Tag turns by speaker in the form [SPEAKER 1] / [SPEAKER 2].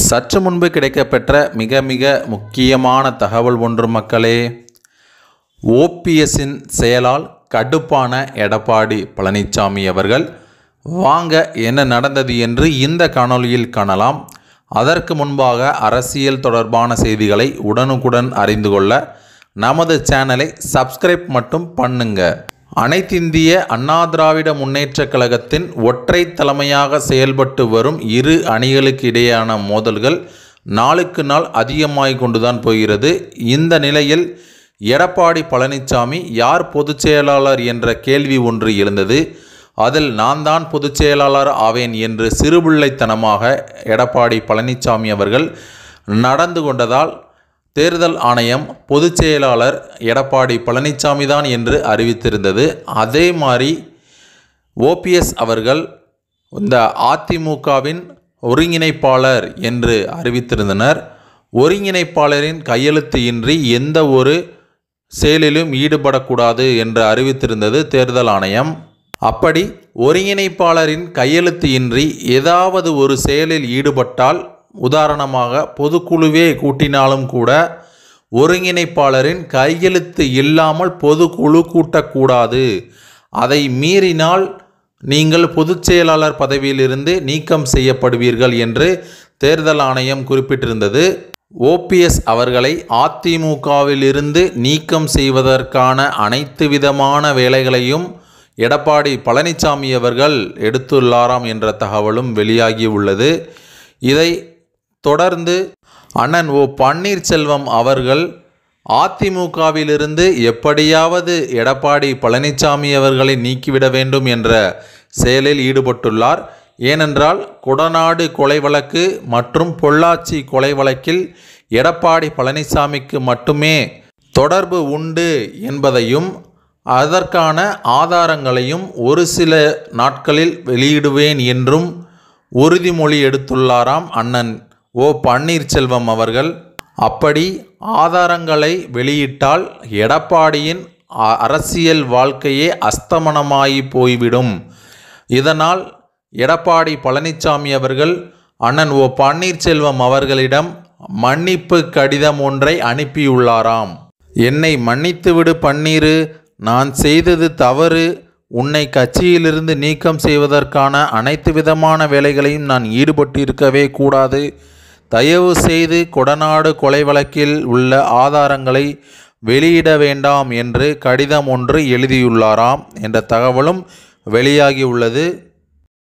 [SPEAKER 1] சற்று முன்பு கிடைக்கப்பெற்ற மிக மிக முக்கியமான தகவல் ஒன்று மக்களே ஓபிஎஸ்ஸின் செயலால் கடுப்பான எடப்பாடி பழனிசாமி அவர்கள் வாங்க என்ன நடந்தது என்று இந்த காணொளியில் காணலாம் அதற்கு முன்பாக அரசியல் தொடர்பான செய்திகளை உடனுக்குடன் அறிந்து கொள்ள நமது சேனலை சப்ஸ்கிரைப் மட்டும் பண்ணுங்க அனைத்திந்திய அண்ணா திராவிட முன்னேற்றக் கழகத்தின் ஒற்றை தலைமையாக செயல்பட்டு வரும் இரு அணிகளுக்கு இடையேயான மோதல்கள் நாளுக்கு நாள் அதிகமாகிக் கொண்டுதான் போகிறது இந்த நிலையில் எடப்பாடி பழனிசாமி யார் பொதுச் செயலாளர் என்ற கேள்வி ஒன்று எழுந்தது அதில் நான் தான் பொதுச் செயலாளர் ஆவேன் என்று சிறுபிள்ளைத்தனமாக எடப்பாடி பழனிசாமி அவர்கள் நடந்து கொண்டதால் தேர்தல் ஆணையம் பொதுச் செயலாளர் எடப்பாடி பழனிசாமி தான் என்று அறிவித்திருந்தது அதே மாதிரி ஓபிஎஸ் அவர்கள் இந்த அதிமுகவின் ஒருங்கிணைப்பாளர் என்று அறிவித்திருந்தனர் ஒருங்கிணைப்பாளரின் கையெழுத்து இன்றி எந்த ஒரு செயலிலும் ஈடுபடக்கூடாது என்று அறிவித்திருந்தது தேர்தல் ஆணையம் அப்படி ஒருங்கிணைப்பாளரின் கையெழுத்து இன்றி ஏதாவது ஒரு செயலில் ஈடுபட்டால் உதாரணமாக பொதுக்குழுவே கூட்டினாலும் கூட ஒருங்கிணைப்பாளரின் கையெழுத்து இல்லாமல் பொதுக்குழு கூட்டக்கூடாது அதை மீறினால் நீங்கள் பொதுச் செயலாளர் பதவியிலிருந்து நீக்கம் செய்யப்படுவீர்கள் என்று தேர்தல் ஆணையம் குறிப்பிட்டிருந்தது ஓபிஎஸ் அவர்களை அதிமுகவிலிருந்து நீக்கம் செய்வதற்கான அனைத்து விதமான வேலைகளையும் எடப்பாடி பழனிசாமி அவர்கள் எடுத்துள்ளாராம் என்ற தகவலும் வெளியாகி உள்ளது இதை தொடர்ந்து அண்ணன் ஓ பன்னீர்செல்வம் அவர்கள் அதிமுகவிலிருந்து எப்படியாவது எடப்பாடி பழனிசாமி அவர்களை நீக்கிவிட வேண்டும் என்ற செயலில் ஈடுபட்டுள்ளார் ஏனென்றால் கொடநாடு கொலை வழக்கு மற்றும் பொள்ளாச்சி கொலை வழக்கில் எடப்பாடி பழனிசாமிக்கு மட்டுமே தொடர்பு உண்டு என்பதையும் அதற்கான ஆதாரங்களையும் ஒரு சில நாட்களில் வெளியிடுவேன் என்றும் உறுதிமொழி எடுத்துள்ளாராம் அண்ணன் ஓ பன்னீர்செல்வம் அவர்கள் அப்படி ஆதாரங்களை வெளியிட்டால் எடப்பாடியின் அ- அரசியல் வாழ்க்கையே அஸ்தமனமாகி போய்விடும் இதனால் எடப்பாடி பழனிசாமி அவர்கள் அண்ணன் ஓ பன்னீர்செல்வம் அவர்களிடம் மன்னிப்பு கடிதம் ஒன்றை அனுப்பியுள்ளாராம் என்னை மன்னித்துவிடு பன்னீரு நான் செய்தது தவறு உன்னை கட்சியிலிருந்து நீக்கம் செய்வதற்கான அனைத்து விதமான வேலைகளையும் நான் ஈடுபட்டிருக்கவே கூடாது தயவு செய்து கொடநாடு கொலை வழக்கில் உள்ள ஆதாரங்களை வெளியிட வேண்டாம் என்று கடிதம் ஒன்று எழுதியுள்ளாராம் என்ற தகவலும் வெளியாகியுள்ளது